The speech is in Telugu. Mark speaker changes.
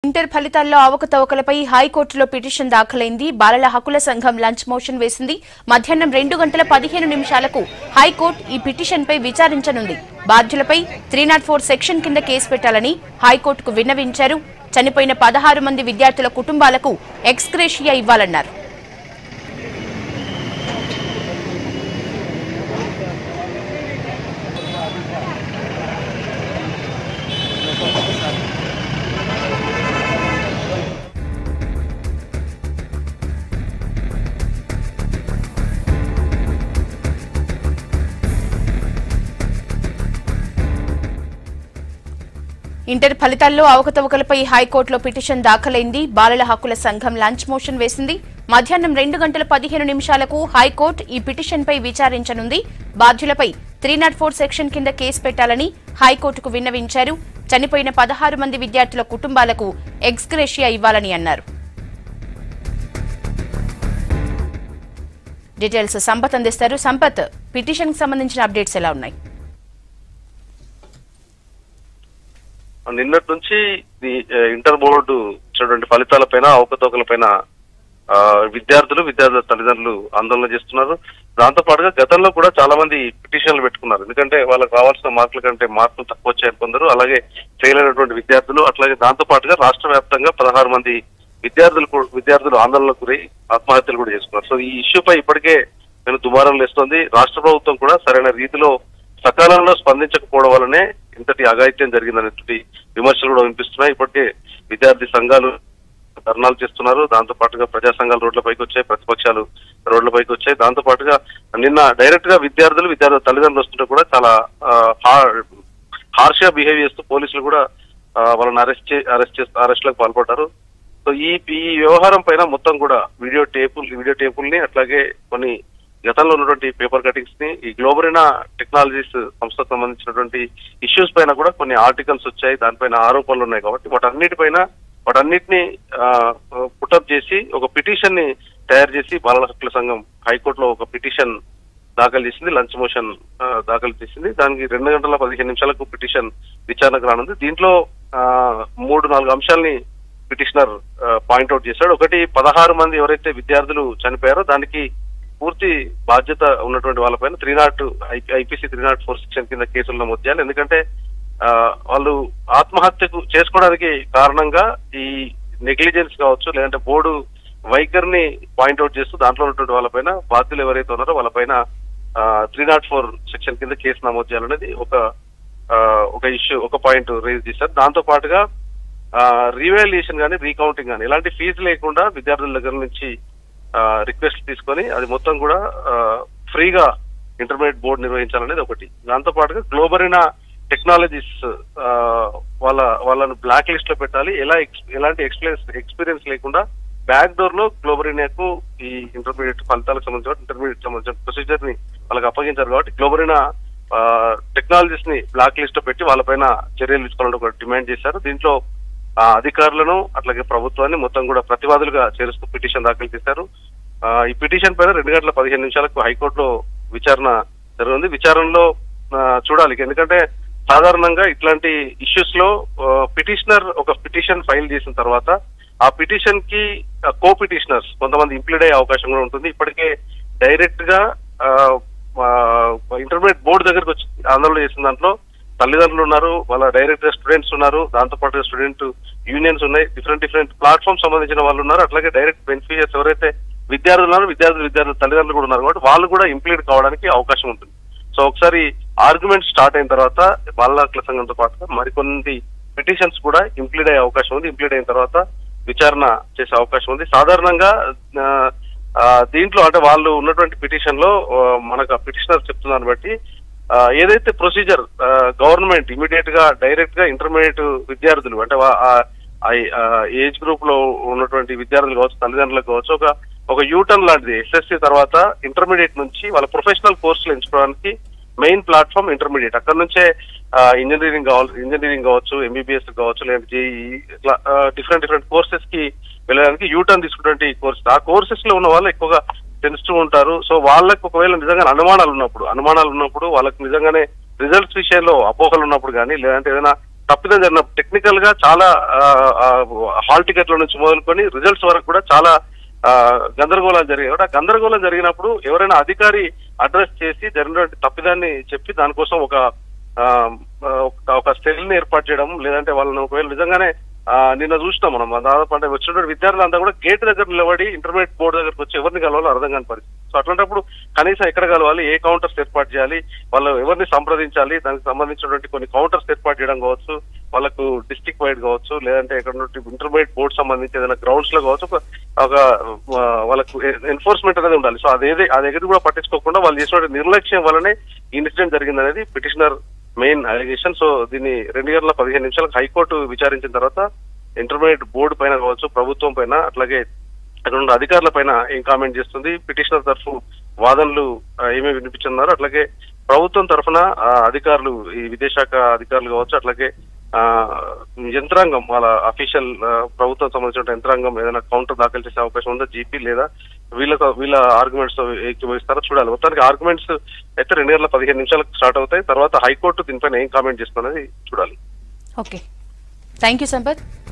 Speaker 1: ఇంటర్ ఫలితాల్లో అవకతవకలపై హైకోర్టులో పిటిషన్ దాఖలైంది బాలల హక్కుల సంఘం లంచ్ మోషన్ వేసింది మధ్యాహ్నం రెండు గంటల పదిహేను నిమిషాలకు హైకోర్టు ఈ పిటిషన్పై విచారించనుంది బాధ్యులపై త్రీ నాట్ ఫోర్ సెక్షన్ కింద కేసు పెట్టాలని హైకోర్టుకు విన్నవించారు చనిపోయిన పదహారు మంది విద్యార్థుల కుటుంబాలకు ఎక్స్గ్రేషియా ఇవ్వాలన్నారు ఇంటర్ ఫలితాల్లో అవకతవకలపై హైకోర్టులో పిటిషన్ దాఖలైంది బాలల హక్కుల సంఘం లంచ్ మోషన్ వేసింది మధ్యాహ్నం రెండు గంటల పదిహేను నిమిషాలకు హైకోర్టు ఈ పిటిషన్పై విచారించనుంది బాధ్యులపై త్రీ నాట్ ఫోర్ సెక్షన్ కింద కేసు పెట్టాలని హైకోర్టుకు విన్నవించారు చనిపోయిన పదహారు మంది విద్యార్థుల కుటుంబాలకు ఎక్స్గ్రేషియా ఇవ్వాలని అన్నారు డీటెయిల్స్ సంపత్ అందిస్తారు సంపత్ పిటిషన్ కి సంబంధించిన అప్డేట్స్ ఎలా ఉన్నాయి
Speaker 2: నిన్నటి నుంచి ఈ ఆ, ఇంటర్ బోర్డు ఇచ్చినటువంటి ఫలితాలపైన అవకతవకలపైన ఆ, విద్యార్థులు విద్యార్థుల తల్లిదండ్రులు ఆందోళన చేస్తున్నారు దాంతో పాటుగా గతంలో కూడా చాలా మంది పిటిషన్లు పెట్టుకున్నారు ఎందుకంటే వాళ్ళకి రావాల్సిన మార్కుల కంటే మార్కులు తక్కువ వచ్చాయని కొందరు అలాగే ఫెయిల్ అయినటువంటి విద్యార్థులు అట్లాగే దాంతో పాటుగా రాష్ట్ర వ్యాప్తంగా పదహారు మంది విద్యార్థులు కూ- విద్యార్థులు ఆందోళనకు గురై ఆత్మహత్యలు కూడా చేసుకున్నారు సో ఈ ఇష్యూపై ఇప్పటికే నేను దుమారం లేస్తోంది రాష్ట్ర ప్రభుత్వం కూడా సరైన రీతిలో సకాలంలో స్పందించకపోవడం వల్లనే ఇంతటి అఘాయిత్యం జరిగిందనేటువంటి విమర్శలు కూడా వినిపిస్తున్నాయి ఇప్పటికే విద్యార్థి సంఘాలు ధర్నాలు చేస్తున్నారు దాంతో పాటుగా ప్రజా సంఘాలు రోడ్లపైకి వచ్చాయి ప్రతిపక్షాలు రోడ్లపైకి వచ్చాయి దాంతో పాటుగా నిన్న డైరెక్ట్ గా విద్యార్థులు విద్యార్థుల తల్లిదండ్రులు వస్తుంటే కూడా చాలా హార్ష్ గా బిహేవ్ చేస్తూ పోలీసులు కూడా ఆ, వాళ్ళని అరెస్ట్ అరెస్ట్ చేస్తూ అరెస్ట్లకు పాల్పడ్డారు సో ఈ ఈ వ్యవహారం పైన మొత్తం కూడా వీడియో టేపులు వీడియో టేపుల్ని అట్లాగే కొన్ని గతంలో ఉన్నటువంటి పేపర్ కటింగ్స్ ని ఈ గ్లోబరినా టెక్నాలజీస్ సంస్థకు సంబంధించినటువంటి ఇష్యూస్ పైన కూడా కొన్ని ఆర్టికల్స్ వచ్చాయి దానిపైన ఆరోపణలు ఉన్నాయి కాబట్టి వాటన్నిటిపైన వాటన్నిటిని పుటప్ చేసి ఒక పిటిషన్ ని తయారు చేసి బాలల హక్కుల సంఘం హైకోర్టులో ఒక పిటిషన్ దాఖలు చేసింది లంచ్ మోషన్ ఆ, దాఖలు చేసింది దానికి రెండు గంటల పదిహేను నిమిషాలకు పిటిషన్ విచారణకు రానుంది దీంట్లో ఆ, మూడు నాలుగు అంశాలని పిటిషనర్ పాయింట్అవుట్ చేశాడు ఒకటి పదహారు మంది ఎవరైతే విద్యార్థులు చనిపోయారో దానికి పూర్తి బాధ్యత ఉన్నటువంటి వాళ్ళపైన three naught IPC three naught four section కింద కేసులు నమోదు చేయాలి ఎందుకంటే ఆ, వాళ్ళు ఆత్మహత్యకు చేసుకోవడానికి కారణంగా ఈ నెగ్లిజెన్స్ కావచ్చు లేదంటే బోర్డు వైఖరిని పాయింట్అవుట్ చేస్తూ దాంట్లో ఉన్నటువంటి వాళ్ళపైన బాధ్యులు ఎవరైతే ఉన్నారో వాళ్ళపైన త్రీ నాట్ ఫోర్ సెక్షన్ కింద కేసు నమోదు చేయాలనేది ఒక ఆ, ఒక ఇష్యూ ఒక పాయింట్ రేజ్ చేశారు దాంతో పాటుగా రీవాల్యుయేషన్ కానీ రీకౌంటింగ్ కానీ ఎలాంటి ఫీజు లేకుండా విద్యార్థుల దగ్గర నుంచి రిక్వెస్ట్ తీసుకొని అది మొత్తం కూడా ఫ్రీగా ఇంటర్మీడియట్ బోర్డు నిర్వహించాలనేది ఒకటి దాంతో పాటుగా గ్లోబరినా టెక్నాలజీస్ వాళ్ళ వాళ్ళను బ్లాక్ లిస్ట్ లో పెట్టాలి ఎలా ex- ఎలాంటి ఎక్స్పీరియన్స్ ఎక్స్పీరియన్స్ లేకుండా బ్యాక్ డోర్ లో గ్లోబరినాకు ఈ ఇంటర్మీడియట్ ఫలితాలకు సంబంధించిన ఇంటర్మీడియట్ సంబంధించిన ప్రొసీజర్ ని వాళ్ళకి అప్పగించారు కాబట్టి గ్లోబరినా టెక్నాలజీస్ ని బ్లాక్ లిస్ట్ లో పెట్టి వాళ్ళపైన చర్యలు తీసుకోవాలని ఒక డిమాండ్ చేశారు దీంట్లో ఆ, అధికారులను అట్లాగే ప్రభుత్వాన్ని మొత్తం కూడా ప్రతివాదులుగా చేరుస్తూ పిటిషన్ దాఖలు చేశారు ఆ, ఈ పిటిషన్ పైన రెండు గంటల పదిహేను నిమిషాలకు హైకోర్టులో విచారణ జరుగుతుంది విచారణలో ఆ, చూడాలి ఎందుకంటే సాధారణంగా ఇట్లాంటి ఇష్యూస్ లో పిటిషనర్ ఒక పిటిషన్ ఫైల్ చేసిన తర్వాత ఆ పిటిషన్ కి కో పిటిషనర్స్ కొంతమంది ఇంప్లీడ్ అయ్యే అవకాశం కూడా ఉంటుంది ఇప్పటికే డైరెక్ట్ గా ఇంటర్మీడియట్ బోర్డు దగ్గరకు వచ్చి ఆందోళన చేసిన దాంట్లో తల్లిదండ్రులు ఉన్నారు వాళ్ళ డైరెక్ట్ గా స్టూడెంట్స్ ఉన్నారు దాంతో పాటు స్టూడెంట్ యూనియన్స్ ఉన్నాయి డిఫరెంట్ డిఫరెంట్ ప్లాట్ఫామ్ సంబంధించిన వాళ్ళు ఉన్నారు అట్లాగే డైరెక్ట్ బెనిఫిషియర్స్ ఎవరైతే విద్యార్థులు ఉన్నారు విద్యార్థులు విద్యార్థుల తల్లిదండ్రులు కూడా ఉన్నారు కాబట్టి వాళ్ళు కూడా ఇంప్లీడ్ కావడానికి అవకాశం ఉంటుంది సో ఒకసారి ఆర్గ్యుమెంట్ స్టార్ట్ అయిన తర్వాత బాలల హక్కుల సంఘంతో పాటుగా మరికొన్ని పిటిషన్స్ కూడా ఇంప్లీడ్ అయ్యే అవకాశం ఉంది ఇంప్లీడ్ అయిన తర్వాత విచారణ చేసే అవకాశం ఉంది సాధారణంగా ఆ, ఆ, దీంట్లో అంటే వాళ్ళు ఉన్నటువంటి పిటిషన్ లో ఆ, మనకు ఆ పిటిషనర్ చెప్తున్నాను బట్టి ఆ, ఏదైతే ప్రొసీజర్ గవర్నమెంట్ ఇమీడియట్ గా డైరెక్ట్ గా ఇంటర్మీడియట్ విద్యార్థులు అంటే వా- ఆ- ఆ ఏజ్ గ్రూప్ లో ఉన్నటువంటి విద్యార్థులు కావచ్చు తల్లిదండ్రులకు కావచ్చు ఒక ఒక యూటర్న్ లాంటిది ఎస్ఎస్సి తర్వాత ఇంటర్మీడియట్ నుంచి వాళ్ళ ప్రొఫెషనల్ కోర్సులు ఎంచుకోవడానికి మెయిన్ ప్లాట్ఫామ్ ఇంటర్మీడియట్ అక్కడ నుంచే ఇంజనీరింగ్ కావాలి ఇంజనీరింగ్ కావచ్చు ఎంబీబీఎస్ కావచ్చు లేదంటే జేఈ ఇట్లా డిఫరెంట్ డిఫరెంట్ కోర్సెస్ కి వెళ్ళడానికి యూటర్న్ తీసుకున్నటువంటి కోర్స్ ఆ కోర్సెస్ లో ఉన్న వాళ్ళు ఎక్కువగా తెలుస్తూ ఉంటారు సో వాళ్ళకి ఒకవేళ నిజంగా అనుమానాలు ఉన్నప్పుడు అనుమానాలు ఉన్నప్పుడు వాళ్ళకి నిజంగానే రిజల్ట్స్ విషయంలో అపోహలు ఉన్నప్పుడు కానీ లేదంటే ఏదైనా తప్పిదం జరిగిన టెక్నికల్ గా చాలా హాల్ టికెట్ల నుంచి మొదలుకొని రిజల్ట్స్ వరకు కూడా చాలా ఆ, గందరగోళాలు జరిగాయి కాబట్టి ఆ గందరగోళం జరిగినప్పుడు ఎవరైనా అధికారి అడ్రస్ చేసి జరిగినటువంటి తప్పిదాన్ని చెప్పి దానికోసం ఒక ఆ, ఒక- ఒక సెల్ ని ఏర్పాటు చేయడం లేదంటే వాళ్ళని ఒకవేళ నిజంగానే ఆ, నిన్న చూసినాం మనం దాదాపు అంటే వచ్చినటువంటి విద్యార్థులంతా కూడా గేట్ దగ్గర నిలబడి ఇంటర్మీడియట్ బోర్డు దగ్గరకు వచ్చి ఎవరిని కలవాలో అర్థం కాని పరిస్థితి సో అట్లాంటప్పుడు కనీసం ఎక్కడ కలవాలి ఏ కౌంటర్స్ ఏర్పాటు చేయాలి వాళ్ళు ఎవరిని సంప్రదించాలి దానికి సంబంధించినటువంటి కొన్ని కౌంటర్స్ ఏర్పాటు చేయడం కావచ్చు వాళ్ళకు డిస్టిక్ వైడ్ కావచ్చు లేదంటే ఎక్కడ ఇంటర్మీడియట్ బోర్డు సంబంధించి ఏదైనా గ్రౌండ్స్ లో కావచ్చు ఒక- ఒక ఆ, వాళ్ళకు ఎన్ఫోర్స్మెంట్ అనేది ఉండాలి సో అదేది అది దగ్గర కూడా పట్టించుకోకుండా వాళ్ళు చేసిన నిర్లక్ష్యం వల్లనే ఇన్సిడెంట్ జరిగింది అనేది పిటిషనర్ మెయిన్ అలిగేషన్ సో దీన్ని రెండు గంటల పదిహేను నిమిషాలకు హైకోర్టు విచారించిన తర్వాత ఇంటర్మీడియట్ బోర్డు పైన కావచ్చు ప్రభుత్వం పైన అట్లాగే అక్కడ ఉన్న అధికారుల పైన ఏం కామెంట్ చేస్తుంది పిటిషనర్ తరఫు వాదనలు ఆ, ఏమేమి వినిపించున్నారు అట్లాగే ప్రభుత్వం తరఫున ఆ, అధికారులు ఈ విదేశాఖ అధికారులు కావచ్చు అట్లాగే ఆ, యంత్రాంగం వాళ్ళ అఫీషియల్ ప్రభుత్వం సంబంధించిన యంత్రాంగం ఏదైనా కౌంటర్ దాఖలు చేసే అవకాశం ఉందా జీపీ లేదా వీళ్ళ వీళ్ళ ఆర్గ్యుమెంట్స్ ఏకీభవిస్తారో చూడాలి మొత్తానికి ఆర్గ్యుమెంట్స్ అయితే రెండు గంటల పదిహేను నిమిషాలకు స్టార్ట్ అవుతాయి తర్వాత హైకోర్టు దీనిపైన ఏం కామెంట్ చేస్తున్నది చూడాలి
Speaker 1: ఓకే థ్యాంక్ యూ సంపత్